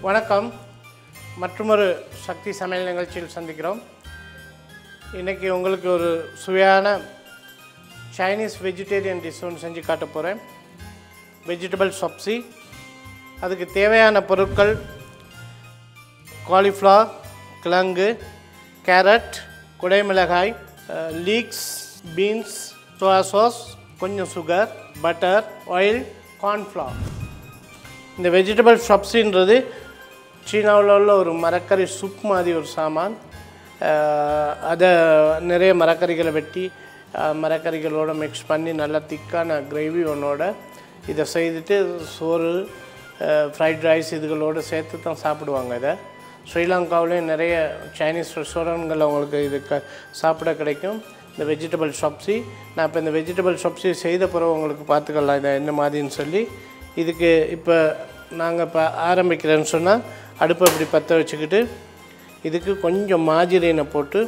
வணக்கம் மற்றொரு சக்தி சமையல் நிகழ்ச்சியில் சந்திக்கிறோம் இன்றைக்கி உங்களுக்கு ஒரு சுவையான சைனீஸ் வெஜிடேரியன் டிஷ் ஒன்று செஞ்சு காட்ட போகிறேன் வெஜிடபிள் சப்ஸி அதுக்கு தேவையான பொருட்கள் காலிஃப்ளவர் கிழங்கு கேரட் குடைமிளகாய் லீக்ஸ் பீன்ஸ் சோயா சாஸ் கொஞ்சம் சுகர் பட்டர் ஆயில் கார்ன்ஃப்ளவர் இந்த வெஜிடபிள் சப்ஸின்றது சீனாவில் உள்ள ஒரு மரக்கறி சூப் மாதிரி ஒரு சாமான் அஹ், அதை நிறைய மரக்கறிகளை வெட்டி அஹ், மரக்கறிகளோட மிக்ஸ் பண்ணி நல்லா திக்கான கிரேவி ஒன்றோட இதை செய்துட்டு சோறு ஃப்ரைட் ரைஸ் இதுகளோடு சேர்த்து தான் சாப்பிடுவாங்க இதை ஸ்ரீலங்காவிலையும் நிறைய சைனீஸ் ரெஸ்டாரண்ட்கள் அவங்களுக்கு இது க சாப்பிட கிடைக்கும் இந்த வெஜிடபிள் சப்ஸி நான் இப்போ இந்த வெஜிடபிள் சப்ஸி செய்த பிறகு உங்களுக்கு பார்த்துக்கலாம் இதை என்ன மாதிரின்னு சொல்லி இதுக்கு இப்போ நாங்கள் இப்போ ஆரம்பிக்கிறேன்னு சொன்னால் அடுப்பை இப்படி பற்ற வச்சுக்கிட்டு இதுக்கு கொஞ்சம் மாஜிரீனை போட்டு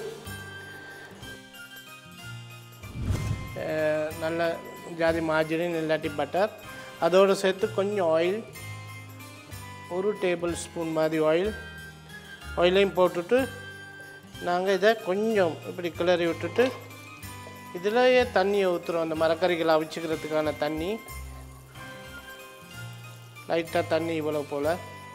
அஹ், நல்ல ஜாதி மாஜிரின் இல்லாட்டி பட்டர் அதோடு சேர்த்து கொஞ்சம் ஆயில் ஒரு டேபிள் ஸ்பூன் மாதிரி ஆயில் ஆயிலையும் போட்டுட்டு நாங்கள் இதை கொஞ்சம் இப்படி கிளறி விட்டுட்டு இதிலேயே தண்ணியை ஊற்றுறோம் அந்த மரக்கறிகளை அவிச்சுக்கிறதுக்கான தண்ணி லைட்டாக தண்ணி இவ்வளோ போல்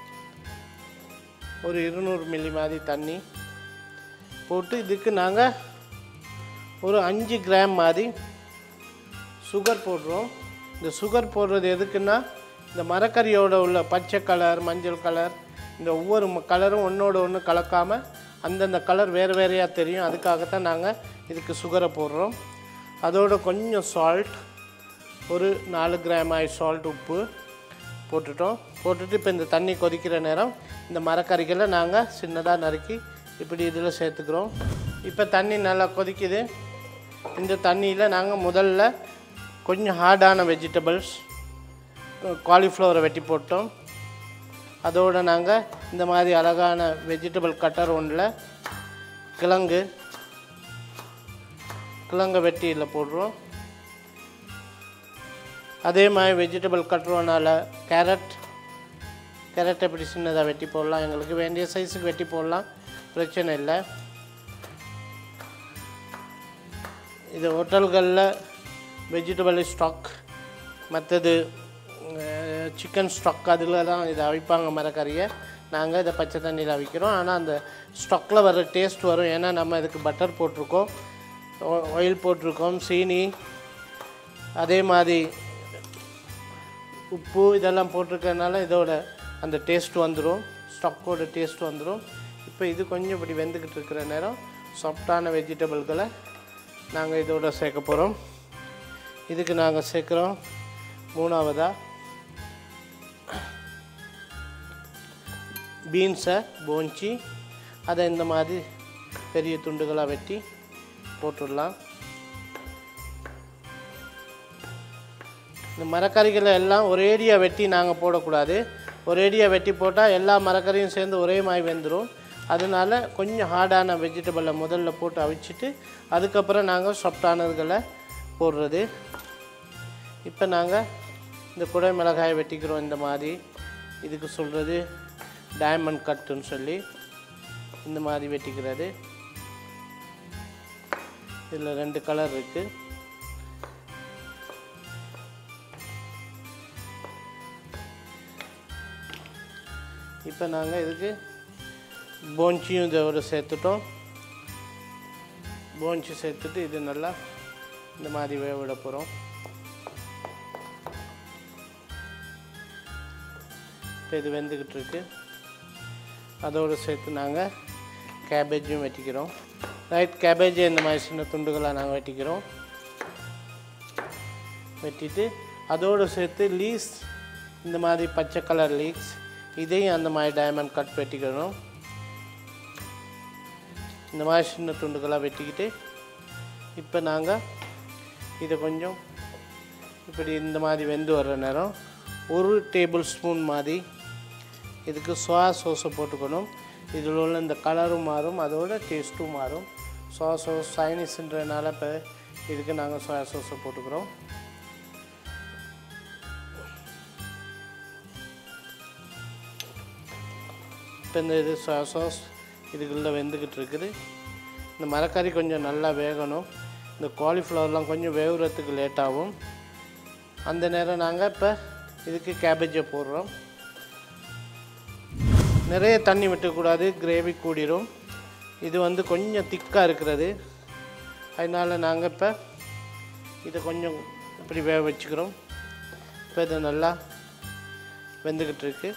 ஒரு இருநூறு மில்லி மாதிரி தண்ணி போட்டு இதுக்கு நாங்கள் ஒரு அஞ்சு கிராம் மாதிரி சுகர் போடுறோம் இந்த சுகர் போடுறது எதுக்குன்னா இந்த மரக்கறியோட உள்ள பச்சை கலர் மஞ்சள் கலர் இந்த ஒவ்வொரு ம- கலரும் ஒன்றோட ஒன்று கலக்காமல் அந்தந்த கலர் வேறு வேறையாக தெரியும் அதுக்காகத்தான் நாங்கள் இதுக்கு சுகரை போடுறோம் அதோட கொஞ்சம் சால்ட் ஒரு நாலு கிராம் ஆய் சால்ட் உப்பு போட்டுட்டோம் போட்டுட்டு இப்போ இந்த தண்ணி கொதிக்கிற நேரம் இந்த மரக்கறிகளை நாங்கள் சின்னதாக நறுக்கி இப்படி இதில் சேர்த்துக்கிறோம் இப்போ தண்ணி நல்லா கொதிக்குது இந்த தண்ணியில் நாங்கள் முதல்ல கொஞ்சம் ஹார்டான வெஜிடபிள்ஸ் காலிஃப்ளவரை வெட்டி போட்டோம் அதோடு நாங்கள் இந்த மாதிரி அழகான வெஜிடபிள் கட்டர் ஒன்றில் கிழங்கு கிழங்கை வெட்டி இதில் போடுறோம் அதே மாதிரி வெஜிடபிள் கட்டுறோனால கேரட் கேரட் எப்படி சின்னதாக வெட்டி போடலாம் எங்களுக்கு வேண்டிய சைஸுக்கு வெட்டி போடலாம் பிரச்சனை இல்லை இது ஹோட்டல்களில் வெஜிடபிள் ஸ்டாக் மற்றது சிக்கன் ஸ்டாக் அதில் தான் இதை அவிப்பாங்க மரக்கறியை நாங்கள் இதை பச்சை தண்ணியில் அவிக்கிறோம் ஆனால் அந்த ஸ்டாக்கில் வர டேஸ்ட் வரும் ஏன்னா நம்ம இதுக்கு பட்டர் போட்டிருக்கோம் ஆயில் போட்டிருக்கோம் சீனி அதே மாதிரி உப்பு இதெல்லாம் போட்டிருக்கறனால இதோட அந்த டேஸ்ட் வந்துடும் ஸ்டாக்கோட டேஸ்ட் வந்துடும் இப்போ இது கொஞ்சம் இப்படி வெந்துக்கிட்டு இருக்கிற நேரம் சாஃப்டான வெஜிடபிள்களை நாங்கள் இதோட சேர்க்க போகிறோம் இதுக்கு நாங்கள் சேர்க்குறோம் மூணாவதாக பீன்ஸை போஞ்சி அதை இந்த மாதிரி பெரிய துண்டுகளாக வெட்டி போட்டுடலாம் இந்த மரக்கறிகளை எல்லாம் ஒரேடியாக வெட்டி நாங்கள் போடக்கூடாது ஒரேடியாக வெட்டி போட்டால் எல்லா மரக்கறியும் சேர்ந்து ஒரே மாதிரி வெந்துடும் அதனால கொஞ்சம் ஹார்டான வெஜிடபிளை முதல்ல போட்டு அவிச்சிட்டு அதுக்கப்புறம் நாங்கள் சாஃப்டானதுகளை போடுறது இப்போ நாங்கள் இந்த குடை மிளகாயை வெட்டிக்கிறோம் இந்த மாதிரி இதுக்கு சொல்கிறது டைமண்ட் கட்டுன்னு சொல்லி இந்த மாதிரி வெட்டிக்கிறது இதில் ரெண்டு கலர் இருக்குது இப்போ நாங்கள் இதுக்கு போஞ்சியும் இதோட சேர்த்துட்டோம் போஞ்சி சேர்த்துட்டு இது நல்லா இந்த மாதிரி வேக விட போகிறோம் இப்போ இது வெந்துக்கிட்டு இருக்கு அதோடு சேர்த்து நாங்கள் கேபேஜும் வெட்டிக்கிறோம் ரைட் கேபேஜ் இந்த மாதிரி சின்ன துண்டுகளாக நாங்கள் வெட்டிக்கிறோம் வெட்டிட்டு அதோடு சேர்த்து லீஸ் இந்த மாதிரி பச்சை கலர் லீக்ஸ் இதையும் அந்த மாதிரி டைமண்ட் கட் வெட்டிக்கணும் இந்த மாதிரி சின்ன துண்டுகளாக வெட்டிக்கிட்டு இப்போ நாங்கள் இதை கொஞ்சம் இப்படி இந்த மாதிரி வெந்து வர்ற நேரம் ஒரு டேபிள் ஸ்பூன் மாதிரி இதுக்கு சோயா சோஸை போட்டுக்கணும் இதில் உள்ள இந்த கலரும் மாறும் அதோட டேஸ்ட்டும் மாறும் சோயா சோஸ் சைனீஸ்ன்றதுனால இப்போ இதுக்கு நாங்கள் சோயா சோஸை போட்டுக்கிறோம் இப்போ இந்த இது சாஸ் இதுக்குள்ளே வெந்துக்கிட்டு இருக்குது இந்த மரக்கறி கொஞ்சம் நல்லா வேகணும் இந்த காலிஃப்ளவர்லாம் கொஞ்சம் வேகுறதுக்கு லேட் ஆகும் அந்த நேரம் நாங்கள் இப்போ இதுக்கு கேபேஜை போடுறோம் நிறைய தண்ணி விட்டுக்கூடாது கிரேவி கூடிரும் இது வந்து கொஞ்சம் திக்காக இருக்கிறது அதனால் நாங்கள் இப்போ இதை கொஞ்சம் இப்படி வேக வச்சுக்கிறோம் இப்போ இது நல்லா வெந்துக்கிட்டு இருக்கு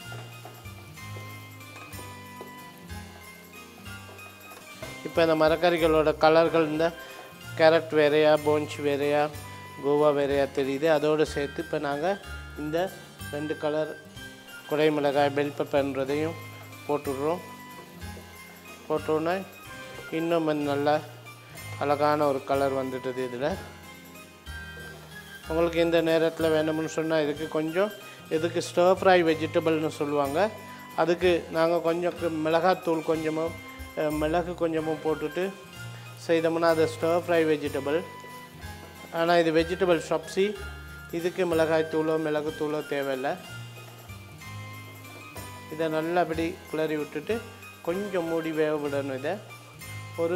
இப்போ இந்த மரக்கறிகளோட கலர்கள் இந்த கேரட் வேறையா போன்ஸ் வேறையா கோவா வேறையா தெரியுது அதோடு சேர்த்து இப்போ நாங்கள் இந்த ரெண்டு கலர் குடை மிளகாய் பெல் பெப்பர்ன்றதையும் போட்டுடுறோம் போட்டோன்னே இன்னும் கொஞ்சம் நல்லா அழகான ஒரு கலர் வந்துட்டது இதில் உங்களுக்கு இந்த நேரத்தில் வேணும்னு சொன்னால் இதுக்கு கொஞ்சம் இதுக்கு ஸ்டர் ஃப்ரை வெஜிடபிள்னு சொல்லுவாங்க அதுக்கு நாங்கள் கொஞ்சம் கு- மிளகாத்தூள் கொஞ்சமும் அஹ், மிளகு கொஞ்சமும் போட்டுட்டு செய்தோம்னா அது ஸ்டர் ஃப்ரை வெஜிடபிள் ஆனால் இது வெஜிடபிள் சப்ஸி இதுக்கு மிளகாய் தூளோ மிளகுத்தூளோ தேவையில்லை இதை நல்லபடி கிளறி விட்டுட்டு கொஞ்சம் மூடி வேக விடணும் இதை ஒரு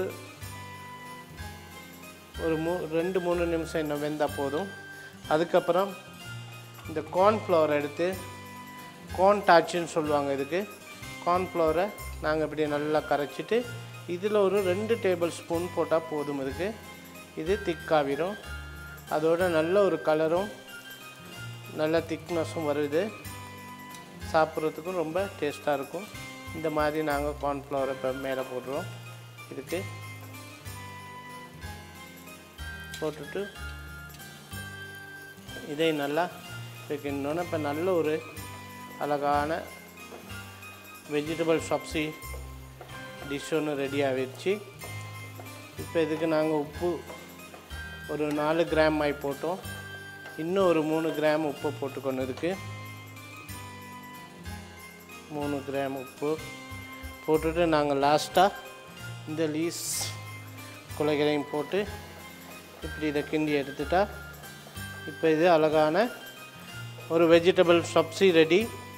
ஒரு மூ ரெண்டு மூணு நிமிஷம் இன்னும் வெந்தால் போதும் அதுக்கப்புறம் இந்த கார்ன்ஃப்ளவர் எடுத்து கார்ன் டாச்சுன்னு சொல்லுவாங்க இதுக்கு கார்ன்ஃப்ளவரை நாங்கள் இப்படி நல்லா கரைச்சிட்டு இதில் ஒரு ரெண்டு டேபிள் ஸ்பூன் போட்டால் போதும் இதுக்கு இது திக்காவிடும் அதோட நல்ல ஒரு கலரும் நல்ல திக்னஸும் வருது சாப்பிட்றதுக்கும் ரொம்ப டேஸ்ட்டாக இருக்கும் இந்த மாதிரி நாங்கள் கார்ன்ஃப்ளவரை இப்போ மேலே போடுறோம் இதுக்கு போட்டுட்டு இதை நல்லா வைக்கணுன்னு இப்போ நல்ல ஒரு அழகான வெஜிடபிள் சப்ஸி டிஷ் ஒன்று ரெடி ஆகிடுச்சு இப்போ இதுக்கு நாங்கள் உப்பு ஒரு நாலு கிராம் ஆகி போட்டோம் இன்னும் ஒரு மூணு கிராம் உப்பு போட்டுக்கணும் இதுக்கு மூணு கிராம் உப்பு போட்டுட்டு நாங்கள் லாஸ்ட்டாக இந்த லீஸ் குலைகளையும் போட்டு இப்படி இதை கிண்டி எடுத்துட்டா இப்போ இது அழகான ஒரு வெஜிடபிள் சப்ஸி ரெடி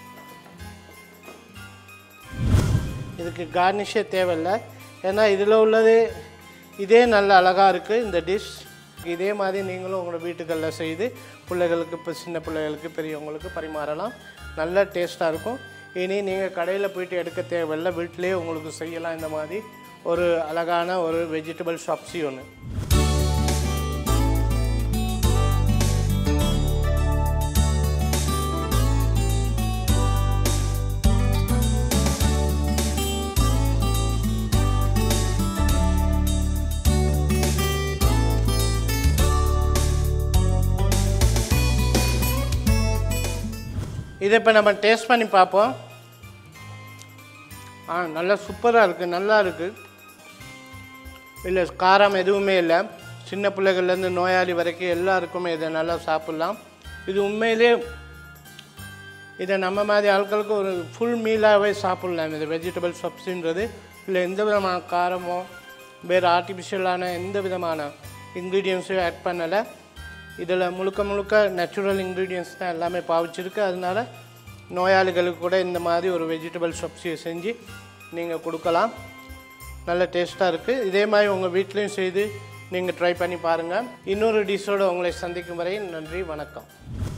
இதுக்கு கார்னிஷே தேவையில்லை ஏன்னா இதில் உள்ளது இதே நல்ல அழகாக இருக்குது இந்த டிஷ் இதே மாதிரி நீங்களும் உங்களோட வீட்டுகளில் செய்து பிள்ளைகளுக்கு இப்போ சின்ன பிள்ளைகளுக்கு பெரியவங்களுக்கு பரிமாறலாம் நல்ல டேஸ்ட்டாக இருக்கும் இனி நீங்கள் கடையில் போயிட்டு எடுக்க தேவையில்லை வீட்டிலேயே உங்களுக்கு செய்யலாம் இந்த மாதிரி ஒரு அழகான ஒரு வெஜிடபிள் சப்ஸி ஒன்று இதை இப்போ நம்ம டேஸ்ட் பண்ணி பார்ப்போம் ஆ நல்லா சூப்பராக இருக்குது நல்லா இருக்குது இல்லை காரம் எதுவுமே இல்லை சின்ன பிள்ளைகள்லேருந்து நோயாளி வரைக்கும் எல்லாருக்குமே இதை நல்லா சாப்பிட்லாம் இது உண்மையிலே இதை நம்ம மாதிரி ஆட்களுக்கு ஒரு ஃபுல் மீலாகவே சாப்பிட்லாம் இது வெஜிடபிள் சப்ஸின்றது இல்லை எந்த விதமான காரமோ வேறு ஆர்டிஃபிஷியலான எந்த விதமான இன்க்ரீடியன்ஸையும் ஆட் பண்ணலை இதில் முழுக்க முழுக்க நேச்சுரல் இன்க்ரீடியன்ஸ் தான் எல்லாமே பாவிச்சிருக்கு அதனால நோயாளிகளுக்கு கூட இந்த மாதிரி ஒரு வெஜிடபிள் சப்ஸியை செஞ்சு நீங்கள் கொடுக்கலாம் நல்ல டேஸ்ட்டாக இருக்குது இதே மாதிரி உங்கள் வீட்லேயும் செய்து நீங்கள் ட்ரை பண்ணி பாருங்கள் இன்னொரு டிஷ்ஷோடு உங்களை சந்திக்கும் வரை நன்றி வணக்கம்